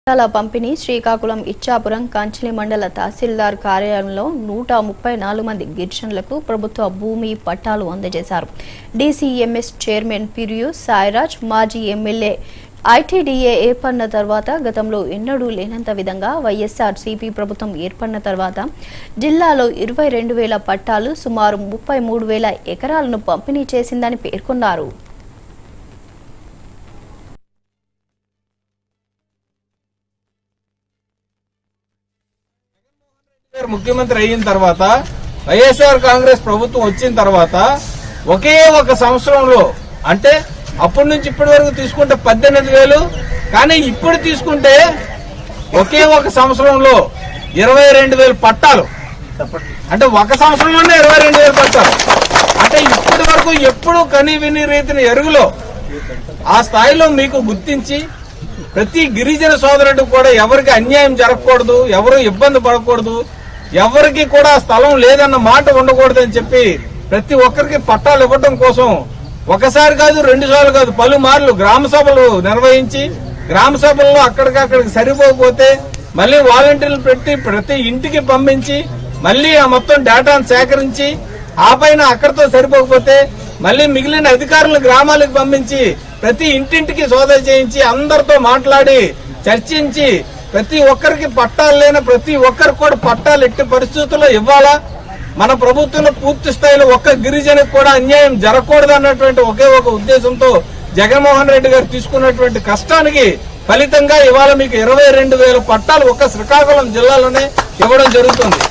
పట్టాల పంపిణీ శ్రీకాకుళం ఇచ్చాపురం కంచిలి మండల తహసీల్దార్ కార్యాలయంలో నూట ముప్పై నాలుగు మంది గిరిజనులకు ప్రభుత్వ భూమి పట్టాలు అందజేశారు డీసీఎంఎస్ చైర్మన్ పిరియు సాయిరాజ్ మాజీ ఎమ్మెల్యే ఐటీడీఏ ఏర్పడిన తర్వాత గతంలో ఎన్నడూ లేనంత విధంగా వైఎస్ఆర్ సిపి ప్రభుత్వం ఏర్పడిన తర్వాత జిల్లాలో ఇరవై రెండు వేల పట్టాలు సుమారు ముప్పై మూడు వేల ఎకరాలను పంపిణీ చేసిందని పేర్కొన్నారు గారు ముఖ్యమంత్రి అయిన తర్వాత వైఎస్ఆర్ కాంగ్రెస్ ప్రభుత్వం వచ్చిన తర్వాత ఒకే ఒక సంవత్సరంలో అంటే అప్పటి నుంచి ఇప్పటి వరకు తీసుకుంటే పద్దెనిమిది వేలు కానీ ఇప్పుడు తీసుకుంటే ఒకే ఒక సంవత్సరంలో ఇరవై రెండు వేలు పట్టాలు అంటే ఒక సంవత్సరంలోనే ఇరవై రెండు వేలు పట్టాలు అంటే ఇప్పటి వరకు ఎప్పుడు కని విని రీతిన ఎరుగులో ఆ స్థాయిలో మీకు గుర్తించి ప్రతి గిరిజన సోదరుడు కూడా ఎవరికి అన్యాయం జరగకూడదు ఎవరు ఇబ్బంది పడకూడదు ఎవరికి కూడా స్థలం లేదన్న మాట ఉండకూడదు అని చెప్పి ప్రతి ఒక్కరికి పట్టాలు ఇవ్వడం కోసం ఒకసారి కాదు రెండు సార్లు కాదు పలుమార్లు గ్రామ సభలు నిర్వహించి గ్రామ సభల్లో అక్కడికక్కడికి సరిపోకపోతే మళ్ళీ వాలంటీర్లు పెట్టి ప్రతి ఇంటికి పంపించి మళ్ళీ ఆ మొత్తం డేటాను సేకరించి ఆ పైన అక్కడితో సరిపోకపోతే మళ్ళీ మిగిలిన అధికారులను గ్రామాలకు పంపించి ప్రతి ఇంటింటికి సోదా చేయించి అందరితో మాట్లాడి చర్చించి ప్రతి ఒక్కరికి పట్టాలు లేని ప్రతి ఒక్కరికి కూడా పట్టాలు ఎట్టి పరిస్థితుల్లో ఇవ్వాలా మన ప్రభుత్వంలో పూర్తి స్థాయిలో ఒక్క గిరిజనకు కూడా అన్యాయం జరగకూడదు అన్నటువంటి ఒకే ఒక ఉద్దేశంతో జగన్మోహన్ రెడ్డి గారు తీసుకున్నటువంటి కష్టానికి ఫలితంగా ఇవాళ మీకు ఇరవై రెండు వేల పట్టాలు ఒక్క శ్రీకాకుళం జిల్లాలోనే ఇవ్వడం జరుగుతుంది